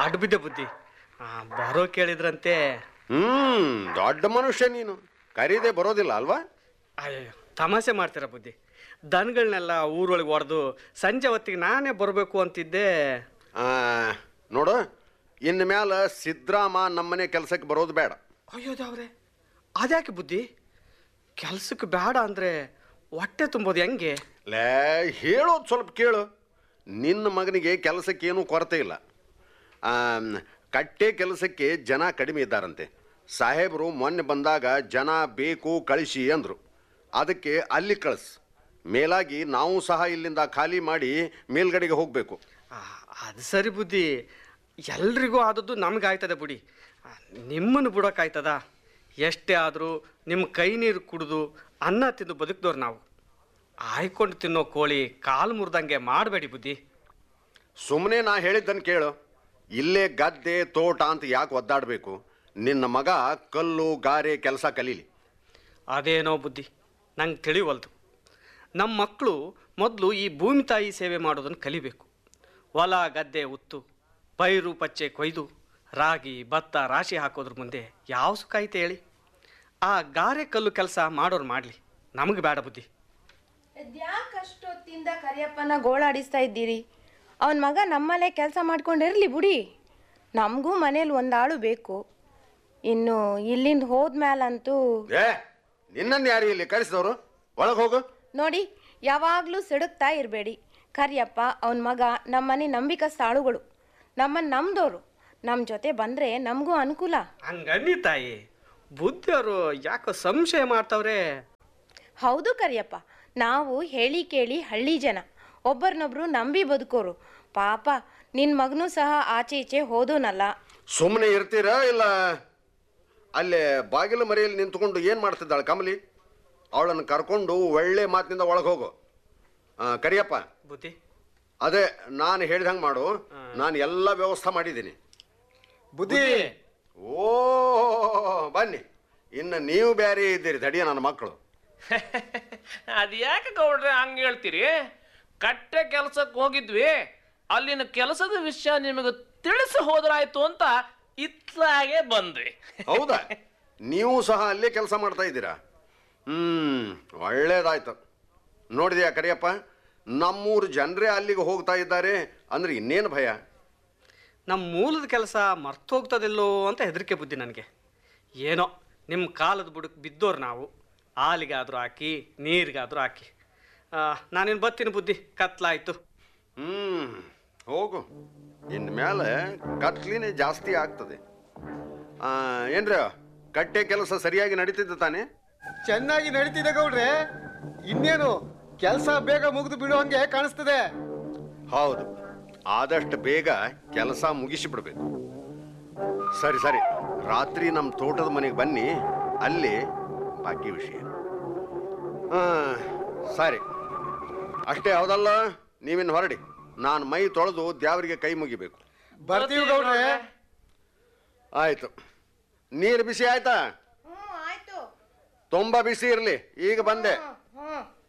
ಅಡ್ಡ ಬಿದ್ದೆ ಬುದ್ಧಿ ಆ, ಬರೋ ಕೇಳಿದ್ರಂತೆ ಹ್ಮ್ ದೊಡ್ಡ ಮನುಷ್ಯ ನೀನು ಕರೀದೆ ಬರೋದಿಲ್ಲ ಅಲ್ವಾ ಅಯ್ಯೋ ತಮಾಷೆ ಮಾಡ್ತೀರ ಬುದ್ಧಿ ದನಗಳನ್ನೆಲ್ಲ ಊರೊಳಗೆ ಹೊಡೆದು ಸಂಜೆ ಹೊತ್ತಿಗೆ ನಾನೇ ಬರಬೇಕು ಅಂತಿದ್ದೆ ಆ, ನೋಡು ಇನ್ನು ಮ್ಯಾಲ ಸಿದ್ರಾಮ ನಮ್ಮನೆ ಕೆಲಸಕ್ಕೆ ಬರೋದು ಬೇಡ ಅಯ್ಯೋ ದೇವ್ರೆ ಅದ್ಯಾಕೆ ಬುದ್ಧಿ ಕೆಲ್ಸಕ್ಕೆ ಬೇಡ ಅಂದರೆ ಹೊಟ್ಟೆ ತುಂಬೋದು ಹೆಂಗೆ ಲೇ ಹೇಳೋದು ಸ್ವಲ್ಪ ಕೇಳು ನಿನ್ನ ಮಗನಿಗೆ ಕೆಲಸಕ್ಕೇನು ಕೊರತೆ ಇಲ್ಲ ಆಮ್, ಕಟ್ಟೆ ಕೆಲಸಕ್ಕೆ ಜನ ಕಡಿಮೆ ಇದ್ದಾರಂತೆ ಸಾಹೇಬರು ಮೊನ್ನೆ ಬಂದಾಗ ಜನ ಬೇಕು ಕಳಿಸಿ ಅಂದರು ಅದಕ್ಕೆ ಅಲ್ಲಿ ಕಳಿಸ್ ಮೇಲಾಗಿ ನಾವು ಸಹ ಇಲ್ಲಿಂದ ಖಾಲಿ ಮಾಡಿ ಮೇಲ್ಗಡೆಗೆ ಹೋಗಬೇಕು ಆ, ಅದು ಸರಿ ಬುದ್ಧಿ ಎಲ್ರಿಗೂ ಆದದ್ದು ನಮ್ಗೆ ಆಯ್ತದೆ ಬಿಡಿ ಆ, ನಿಮ್ಮನ್ನು ಬಿಡೋಕ್ಕಾಯ್ತದ ಎಷ್ಟೇ ಆದರೂ ನಿಮ್ಮ ಕೈ ನೀರು ಕುಡಿದು ಅನ್ನ ತಿಂದು ಬದುಕಿದವ್ರು ನಾವು ಆಯ್ಕೊಂಡು ತಿನ್ನೋ ಕೋಳಿ ಕಾಲು ಮುರಿದಂಗೆ ಮಾಡಬೇಡಿ ಬುದ್ಧಿ ಸುಮ್ಮನೆ ನಾ ಹೇಳಿದ್ದನ್ನು ಕೇಳು ಇಲ್ಲೇ ಗದ್ದೆ ತೋಟ ಅಂತ ಯಾಕೆ ಒದ್ದಾಡಬೇಕು ನಿನ್ನ ಮಗ ಕಲ್ಲು ಗಾರೆ ಕೆಲಸ ಕಲೀಲಿ ಅದೇನೋ ಬುದ್ಧಿ ನಂಗೆ ತಿಳಿವಲ್ದು ನಮ್ಮ ಮಕ್ಕಳು ಮೊದಲು ಈ ಭೂಮಿ ತಾಯಿ ಸೇವೆ ಮಾಡೋದನ್ನು ಕಲಿಬೇಕು ಹೊಲ ಗದ್ದೆ ಉತ್ತು ಪೈರು ಪಚ್ಚೆ ಕೊಯ್ದು ರಾಗಿ ಭತ್ತ ರಾಶಿ ಹಾಕೋದ್ರ ಮುಂದೆ ಯಾವ ಸುಖ ಐತೆ ಹೇಳಿ ಆ ಗಾರೆ ಕಲ್ಲು ಕೆಲಸ ಮಾಡೋರು ಮಾಡಲಿ ನಮಗೆ ಬೇಡ ಬುದ್ಧಿ ಅಷ್ಟೊತ್ತಿಂದ ಕರಿಯಪ್ಪನ ಗೋಳಾಡಿಸ್ತಾ ಇದ್ದೀರಿ ಅವನ ಮಗ ನಮ್ಮಲ್ಲೇ ಕೆಲಸ ಮಾಡ್ಕೊಂಡಿರಲಿ ಬುಡಿ ನಮಗೂ ಮನೇಲಿ ಒಂದಾಳು ಬೇಕು ಇನ್ನು ಇಲ್ಲಿಂದ ಹೋದ್ಮೇಲಂತೂ ಏ ನಿನ್ನನ್ನು ಯಾರು ಇಲ್ಲಿ ಕರೆಸಿದವರು ಒಳಗೆ ಹೋಗು ನೋಡಿ ಯಾವಾಗಲೂ ಸಿಡುಕ್ತಾ ಇರಬೇಡಿ ಕರಿಯಪ್ಪ ಅವನ ಮಗ ನಮ್ಮನೆ ನಂಬಿಕಸ್ಥ ಆಳುಗಳು ನಮ್ಮನ್ನು ನಂಬ್ದೋರು ನಮ್ಮ ಜೊತೆ ಬಂದರೆ ನಮಗೂ ಅನುಕೂಲ ಹಂಗನ್ನಿ ತಾಯಿ ಬುದ್ಧಿಯವರು ಯಾಕೋ ಸಂಶಯ ಮಾಡ್ತಾವ್ರೆ ಹೌದು ಕರಿಯಪ್ಪ ನಾವು ಹೇಳಿ ಕೇಳಿ ಹಳ್ಳಿ ಜನ ಒಬ್ಬರನ್ನೊಬ್ರು ನಂಬಿ ಬದುಕೋರು ಪಾಪ ನಿನ್ನ ಮಗನೂ ಸಹ ಆಚೆ ಈಚೆ ಹೋದೋನಲ್ಲ ಸುಮ್ಮನೆ ಇರ್ತೀರಾ ಇಲ್ಲ ಅಲ್ಲೇ ಬಾಗಿಲು ಮರೆಯಲ್ಲಿ ನಿಂತ್ಕೊಂಡು ಏನು ಮಾಡ್ತಿದ್ದಾಳೆ ಕಮಲಿ ಅವಳನ್ನು ಕರ್ಕೊಂಡು ಒಳ್ಳೆ ಮಾತಿನಿಂದ ಒಳಗೆ ಹೋಗು ಆ, ಕರಿಯಪ್ಪ ಬುದ್ಧಿ ಅದೇ ನಾನು ಹೇಳ್ದಂಗೆ ಮಾಡು ನಾನು ಎಲ್ಲ ವ್ಯವಸ್ಥೆ ಮಾಡಿದ್ದೀನಿ ಬುದ್ಧಿ ಓ ಬನ್ನಿ ಇನ್ನು ನೀವು ಬೇರೆ ಇದ್ದೀರಿ ತಡಿಯ ನನ್ನ ಮಕ್ಕಳು ಅದ್ಯಾಕೆ ಗೌಡ್ರೆ ಹಂಗೆ ಹೇಳ್ತೀರಿ ಕಟ್ಟೆ ಕೆಲ್ಸಕ್ಕೆ ಹೋಗಿದ್ವಿ ಅಲ್ಲಿನ ಕೆಲಸದ ವಿಷಯ ನಿಮಗೆ ತಿಳಿಸಿ ಹೋದ್ರಾಯ್ತು ಅಂತ ಇತ್ಲಾಗೆ ಬಂದ್ವಿ ಹೌದಾ ನೀವು ಸಹ ಅಲ್ಲೇ ಕೆಲಸ ಮಾಡ್ತಾ ಇದ್ದೀರಾ ಹ್ಮ್ ಒಳ್ಳೇದಾಯ್ತು ನೋಡಿದ್ಯಾ ಕರಿಯಪ್ಪ ನಮ್ಮೂರು ಜನರೇ ಅಲ್ಲಿಗೆ ಹೋಗ್ತಾ ಇದ್ದಾರೆ ಅಂದ್ರೆ ಇನ್ನೇನು ಭಯ ನಮ್ಮ ಮೂಲದ ಕೆಲಸ ಮರ್ತು ಹೋಗ್ತದಿಲ್ಲೋ ಅಂತ ಹೆದರಿಕೆ ಬುದ್ಧಿ ನನಗೆ ಏನೋ ನಿಮ್ಮ ಕಾಲದ ಬುಡಕ್ಕೆ ಬಿದ್ದೋರು ನಾವು ಹಾಲಿಗಾದರೂ ಹಾಕಿ ನೀರಿಗಾದರೂ ಹಾಕಿ ನಾನೇನು ಬರ್ತೀನಿ ಬುದ್ಧಿ ಕತ್ಲಾಯ್ತು ಹ್ಮ್ ಹೋಗು ಇನ್ನು ಮೇಲೆ ಕತ್ಲಿನೇ ಜಾಸ್ತಿ ಆಗ್ತದೆ ಆ, ಏನ್ರ ಕಟ್ಟೆ ಕೆಲಸ ಸರಿಯಾಗಿ ನಡೀತಿದ್ದ ತಾನೆ ಚೆನ್ನಾಗಿ ನಡೀತಿದೆ ಗೌಡ್ರೆ ಇನ್ನೇನು ಕೆಲಸ ಬೇಗ ಮುಗಿದು ಬಿಡುವಂಗೆ ಕಾಣಿಸ್ತದೆ ಹೌದು ಆದಷ್ಟು ಬೇಗ ಕೆಲಸ ಮುಗಿಸಿಬಿಡ್ಬೇಕು ಸರಿ ಸರಿ ರಾತ್ರಿ ನಮ್ಮ ತೋಟದ ಮನೆಗೆ ಬನ್ನಿ ಅಲ್ಲಿ ಬಾಕಿ ವಿಷಯ ಆ, ಸರಿ ಅಷ್ಟೇ ಹೌದಲ್ಲ ನೀವಿನ್ನು ಹೊರಡಿ ನಾನು ಮೈ ತೊಳೆದು ದ್ಯಾವರಿಗೆ ಕೈ ಮುಗಿಬೇಕು ಬರ್ತೀವಿ ಗೌಡ್ರೆ ಆಯ್ತು ನೀರು ಬಿಸಿ ಆಯ್ತಾ ಹ್ಞೂ ಆಯ್ತು ತುಂಬ ಬಿಸಿ ಇರಲಿ ಈಗ ಬಂದೆ